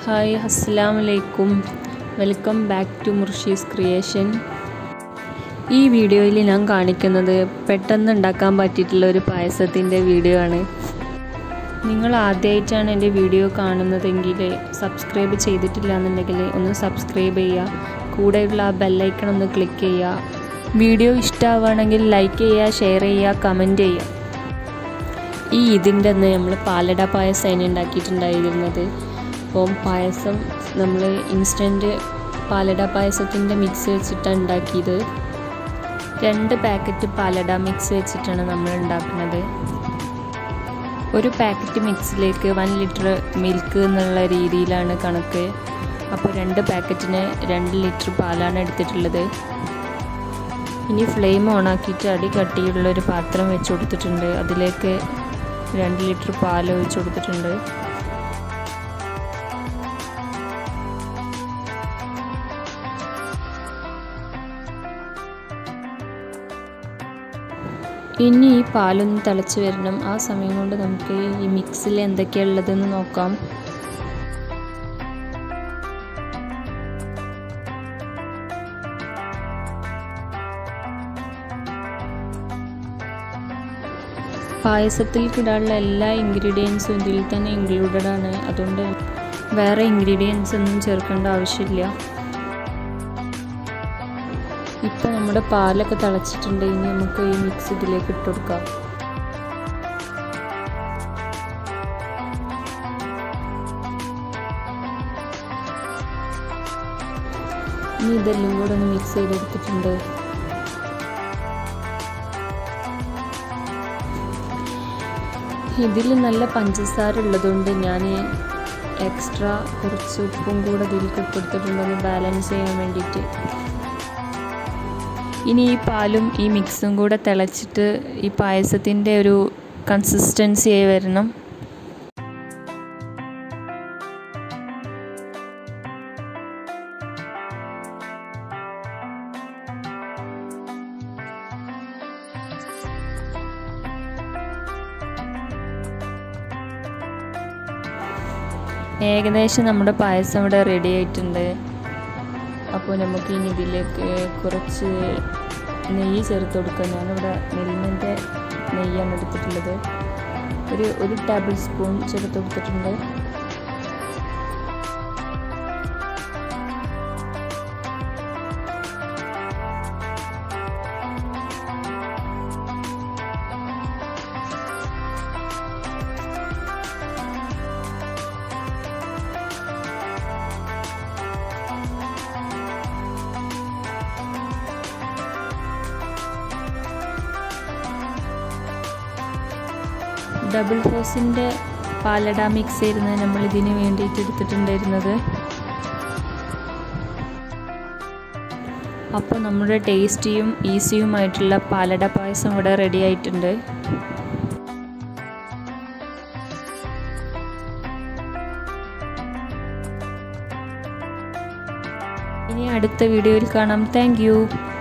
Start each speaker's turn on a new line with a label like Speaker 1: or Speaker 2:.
Speaker 1: hi അസ്സാം വലൈക്കും welcome back to Murshi's creation ഈ വീഡിയോയിൽ ഞാൻ കാണിക്കുന്നത് പെട്ടെന്ന് ഉണ്ടാക്കാൻ പറ്റിയിട്ടുള്ള ഒരു പായസത്തിൻ്റെ വീഡിയോ ആണ് നിങ്ങൾ ആദ്യമായിട്ടാണ് എൻ്റെ വീഡിയോ കാണുന്നതെങ്കിൽ സബ്സ്ക്രൈബ് ചെയ്തിട്ടില്ല എന്നുണ്ടെങ്കിൽ ഒന്ന് സബ്സ്ക്രൈബ് ചെയ്യുക കൂടെയുള്ള ആ ബെല്ലൈക്കൺ ഒന്ന് ക്ലിക്ക് ചെയ്യുക വീഡിയോ ഇഷ്ടമാവുകയാണെങ്കിൽ ലൈക്ക് ചെയ്യുക ഷെയർ ചെയ്യുക കമൻറ്റ് ചെയ്യുക ഈ ഇതിൻ്റെ അന്ന് നമ്മൾ പാലട പായസമാണ് ഉണ്ടാക്കിയിട്ടുണ്ടായിരുന്നത് അപ്പം പായസം നമ്മൾ ഇൻസ്റ്റൻറ്റ് പാലട പായസത്തിൻ്റെ മിക്സ് വെച്ചിട്ടാണ് ഉണ്ടാക്കിയത് രണ്ട് പാക്കറ്റ് പാലട മിക്സ് വെച്ചിട്ടാണ് നമ്മൾ ഉണ്ടാക്കുന്നത് ഒരു പാക്കറ്റ് മിക്സിലേക്ക് വൺ ലിറ്റർ മിൽക്ക് എന്നുള്ള രീതിയിലാണ് കണക്ക് അപ്പോൾ രണ്ട് പാക്കറ്റിന് രണ്ട് ലിറ്റർ പാലാണ് എടുത്തിട്ടുള്ളത് ഇനി ഫ്ലെയിം ഓണാക്കിയിട്ട് അടി കട്ടിയുള്ള ഒരു പാത്രം വെച്ച് കൊടുത്തിട്ടുണ്ട് അതിലേക്ക് രണ്ട് ലിറ്റർ പാൽ ഒഴിച്ച് കൊടുത്തിട്ടുണ്ട് ഇനി ഈ പാലൊന്ന് തിളച്ച് വരണം ആ സമയം കൊണ്ട് നമുക്ക് ഈ മിക്സിൽ എന്തൊക്കെയാണ് ഉള്ളതെന്ന് നോക്കാം പായസത്തിൽ ഇടാനുള്ള എല്ലാ ഇൻഗ്രീഡിയൻസും ഇതിൽ തന്നെ ഇൻക്ലൂഡഡ് ആണ് അതുകൊണ്ട് വേറെ ഇൻഗ്രീഡിയൻസ് ഒന്നും ചേർക്കേണ്ട ആവശ്യമില്ല ഇപ്പോൾ നമ്മുടെ പാലൊക്കെ തിളച്ചിട്ടുണ്ട് ഇനി നമുക്ക് ഈ മിക്സ് ഇതിലേക്ക് ഇട്ട് കൊടുക്കാം ഇനി ഇതെല്ലാം കൂടെ ഒന്ന് മിക്സ് ചെയ്തെടുത്തിട്ടുണ്ട് ഇതിൽ നല്ല പഞ്ചസാര ഉള്ളതുകൊണ്ട് ഞാൻ എക്സ്ട്രാ കുറച്ച് ഉപ്പും കൂടെ ഇതിൽ കൊടുത്തിട്ടുണ്ടെന്ന് ബാലൻസ് ചെയ്യാൻ വേണ്ടിയിട്ട് ഇനി ഈ പാലും ഈ മിക്സും കൂടെ തിളച്ചിട്ട് ഈ പായസത്തിൻ്റെ ഒരു കൺസിസ്റ്റൻസി ആയി വരണം ഏകദേശം നമ്മുടെ പായസം ഇവിടെ റെഡി ആയിട്ടുണ്ട് അപ്പോൾ നമുക്ക് ഇനി ഇതിലേക്ക് കുറച്ച് നെയ്യ് ചേർത്ത് കൊടുക്കാം ഞാനിവിടെ നെല്ലിൻ്റെ നെയ്യാണ് എടുത്തിട്ടുള്ളത് ഒരു ഒരു ടേബിൾ സ്പൂൺ ചേർത്ത് കൊടുത്തിട്ടുണ്ട് ഡബിൾ ഹോസിൻ്റെ പാലട മിക്സ് ആയിരുന്നു നമ്മൾ ഇതിന് വേണ്ടിയിട്ട് എടുത്തിട്ടുണ്ടായിരുന്നത് അപ്പോൾ നമ്മുടെ ടേസ്റ്റിയും ഈസിയുമായിട്ടുള്ള പാലട പായസം ഇവിടെ റെഡി ആയിട്ടുണ്ട് ഇനി അടുത്ത വീഡിയോയിൽ കാണാം താങ്ക്